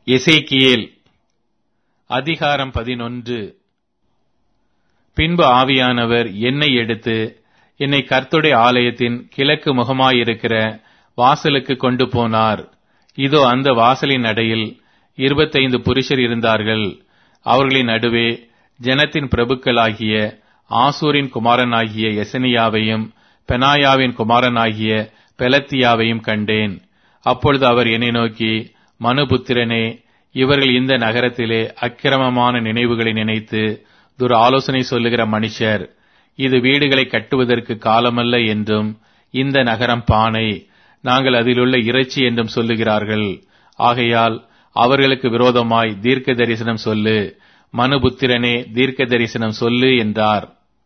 எசேக்கியேல் அதிகாரம் பதினொன்று பின்பு ஆவியானவர் என்னை எடுத்து என்னை கர்த்துடைய ஆலயத்தின் கிழக்கு முகமாயிருக்கிற வாசலுக்கு கொண்டு போனார் இதோ அந்த வாசலின் நடையில் இருபத்தைந்து புருஷர் இருந்தார்கள் அவர்களின் நடுவே ஜனத்தின் பிரபுக்களாகிய ஆசூரின் குமாரனாகிய எசனியாவையும் பெனாயாவின் குமாரனாகிய பெலத்தியாவையும் கண்டேன் அப்பொழுது அவர் என்னை நோக்கி மனுபுத்திரனே இவர்கள் இந்த நகரத்திலே அக்கிரமமான நினைவுகளை நினைத்து துர் ஆலோசனை சொல்லுகிற மனுஷர் இது வீடுகளை கட்டுவதற்கு காலமல்ல என்றும் இந்த நகரம் பானை நாங்கள் அதிலுள்ள இறைச்சி என்றும் சொல்லுகிறார்கள் ஆகையால் அவர்களுக்கு விரோதமாய் தீர்க்க தரிசனம் சொல்லு மனுபுத்திரனே தீர்க்க தரிசனம் சொல்லு என்றார்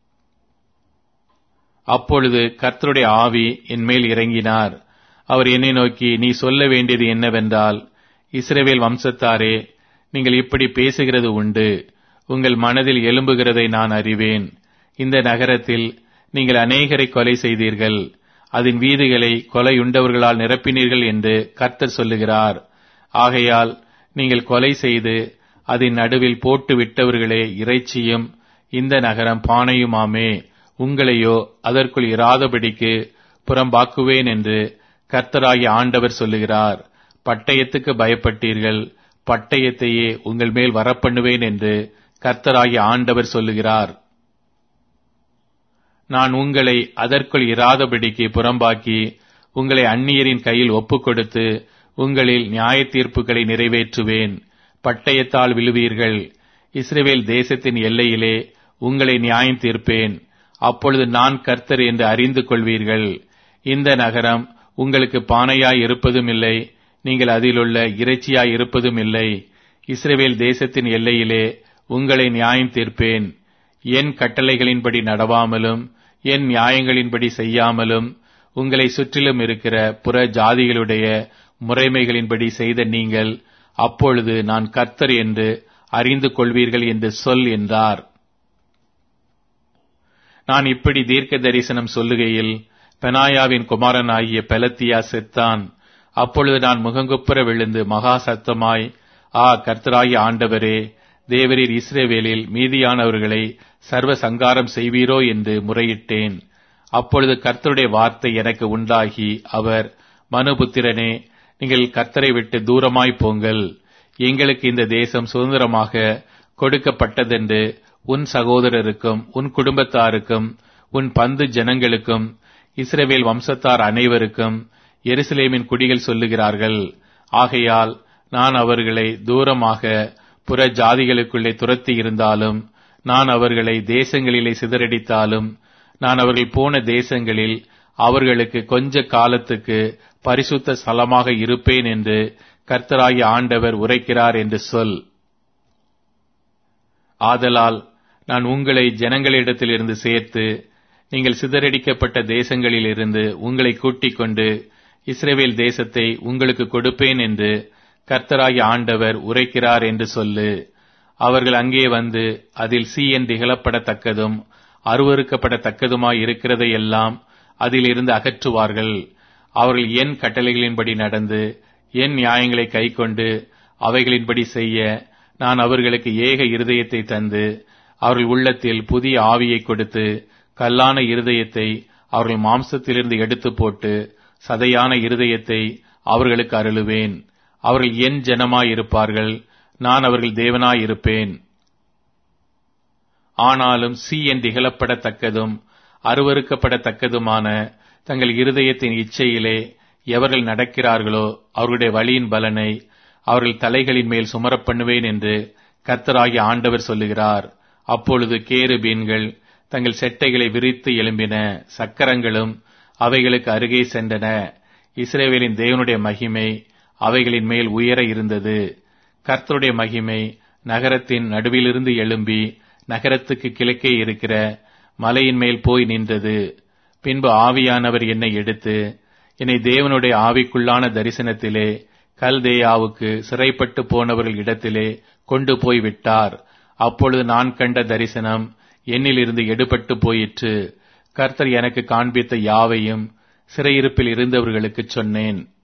அப்பொழுது கர்த்தருடைய ஆவி என் மேல் இறங்கினார் அவர் என்னை நோக்கி நீ சொல்ல வேண்டியது என்னவென்றால் இஸ்ரவேல் வம்சத்தாரே நீங்கள் இப்படி பேசுகிறது உண்டு உங்கள் மனதில் எழும்புகிறதை நான் அறிவேன் இந்த நகரத்தில் நீங்கள் அநேகரை கொலை செய்தீர்கள் அதன் வீதிகளை கொலையுண்டவர்களால் நிரப்பினீர்கள் என்று கர்த்தர் சொல்லுகிறார் ஆகையால் நீங்கள் கொலை செய்து அதன் நடுவில் போட்டு விட்டவர்களே இறைச்சியும் இந்த நகரம் பானையுமாமே உங்களையோ அதற்குள் இராதபடிக்கு புறம்பாக்குவேன் என்று கர்த்தராகிய ஆண்டவர் சொல்லுகிறார் பட்டயத்துக்கு பயப்பட்டீர்கள் பட்டயத்தையே உங்கள் மேல் வரப்பண்ணுவேன் என்று கர்த்தராகிய ஆண்டவர் சொல்லுகிறார் நான் உங்களை அதற்குள் இராதபடிக்கு புறம்பாக்கி உங்களை அந்நியரின் கையில் ஒப்புக் கொடுத்து உங்களில் நியாய தீர்ப்புகளை நிறைவேற்றுவேன் பட்டயத்தால் விழுவீர்கள் இஸ்ரேவேல் தேசத்தின் எல்லையிலே உங்களை நியாயம் தீர்ப்பேன் அப்பொழுது நான் கர்த்தர் என்று அறிந்து கொள்வீர்கள் இந்த நகரம் உங்களுக்கு பானையாய் இருப்பதும் இல்லை நீங்கள் அதிலுள்ள இறைச்சியாய் இருப்பதும் இல்லை இஸ்ரேவேல் தேசத்தின் எல்லையிலே உங்களை நியாயம் தீர்ப்பேன் என் கட்டளைகளின்படி நடவாமலும் என் நியாயங்களின்படி செய்யாமலும் உங்களை சுற்றிலும் இருக்கிற புற ஜாதிகளுடைய முறைமைகளின்படி செய்த நீங்கள் அப்பொழுது நான் கர்த்தர் என்று அறிந்து கொள்வீர்கள் என்று சொல் என்றார் நான் இப்படி தீர்க்க தரிசனம் சொல்லுகையில் பெனாயாவின் குமாரனாகிய பெலத்தியா செத்தான் அப்பொழுது நான் முகங்குப்புற விழுந்து மகா சத்தமாய் ஆ கர்த்தராகிய ஆண்டவரே தேவரீர் இஸ்ரேவேலில் மீதியானவர்களை சர்வ சங்காரம் செய்வீரோ என்று முறையிட்டேன் அப்பொழுது கர்த்தருடைய வார்த்தை எனக்கு உண்டாகி அவர் மனுபுத்திரனே நீங்கள் கர்த்தரை விட்டு தூரமாய் போங்கள் எங்களுக்கு இந்த தேசம் சுதந்திரமாக கொடுக்கப்பட்டதென்று உன் சகோதரருக்கும் உன் குடும்பத்தாருக்கும் உன் பந்து ஜனங்களுக்கும் இஸ்ரேவேல் வம்சத்தார் அனைவருக்கும் எருசலேமின் குடிகள் சொல்லுகிறார்கள் ஆகையால் நான் அவர்களை தூரமாக புற ஜாதிகளுக்குள்ளே துரத்தி இருந்தாலும் நான் அவர்களை தேசங்களிலே சிதறடித்தாலும் நான் அவர்கள் போன தேசங்களில் அவர்களுக்கு கொஞ்ச காலத்துக்கு பரிசுத்த ஸ்தலமாக இருப்பேன் என்று கர்த்தராகி ஆண்டவர் உரைக்கிறார் என்று சொல் ஆதலால் நான் உங்களை ஜனங்களிடத்திலிருந்து சேர்த்து நீங்கள் சிதறடிக்கப்பட்ட தேசங்களிலிருந்து உங்களை கூட்டிக் கொண்டு இஸ்ரேவேல் தேசத்தை உங்களுக்கு கொடுப்பேன் என்று கர்த்தராகி ஆண்டவர் உரைக்கிறார் என்று சொல்லு அவர்கள் அங்கே வந்து அதில் சீயன் திகழப்படத்தக்கதும் அருவறுக்கப்படத்தக்கதுமாய் இருக்கிறதை எல்லாம் அதிலிருந்து அகற்றுவார்கள் அவர்கள் என் கட்டளைகளின்படி நடந்து என் நியாயங்களை கைக்கொண்டு அவைகளின்படி செய்ய நான் அவர்களுக்கு ஏக இருதயத்தை தந்து அவர்கள் உள்ளத்தில் புதிய ஆவியை கொடுத்து கல்லான இருதயத்தை அவர்கள் மாம்சத்திலிருந்து எடுத்து போட்டு சதையான இருதயத்தை அவர்களுக்கு அருளுவேன் அவர்கள் என் ஜனமாயிருப்பார்கள் நான் அவர்கள் தேவனாயிருப்பேன் ஆனாலும் சீ என் திகழப்படத்தக்கதும் அருவறுக்கப்படத்தக்கதுமான தங்கள் இருதயத்தின் இச்சையிலே எவர்கள் நடக்கிறார்களோ அவர்களுடைய வழியின் பலனை அவர்கள் தலைகளின் மேல் சுமரப் பண்ணுவேன் என்று கர்த்தராகிய ஆண்டவர் சொல்லுகிறார் அப்பொழுது கேருபீன்கள் தங்கள் செட்டைகளை விரித்து எழும்பின சக்கரங்களும் அவைகளுக்கு அருகே சென்றன இஸ்ரேவேலின் தேவனுடைய மகிமை அவைகளின் மேல் உயர இருந்தது கர்த்தருடைய மகிமை நகரத்தின் நடுவிலிருந்து எழும்பி நகரத்துக்கு கிழக்கே இருக்கிற மலையின் மேல் போய் நின்றது பின்பு ஆவியானவர் என்னை எடுத்து என்னை தேவனுடைய ஆவிக்குள்ளான தரிசனத்திலே கல்தேயாவுக்கு சிறைப்பட்டு போனவர்கள் இடத்திலே கொண்டு போய் விட்டார் அப்பொழுது நான் கண்ட தரிசனம் என்னிலிருந்து எடுபட்டு போயிற்று கர்த்தர் எனக்கு காண்பித்த யாவையும் சிறையிருப்பில் இருந்தவர்களுக்கு சொன்னேன்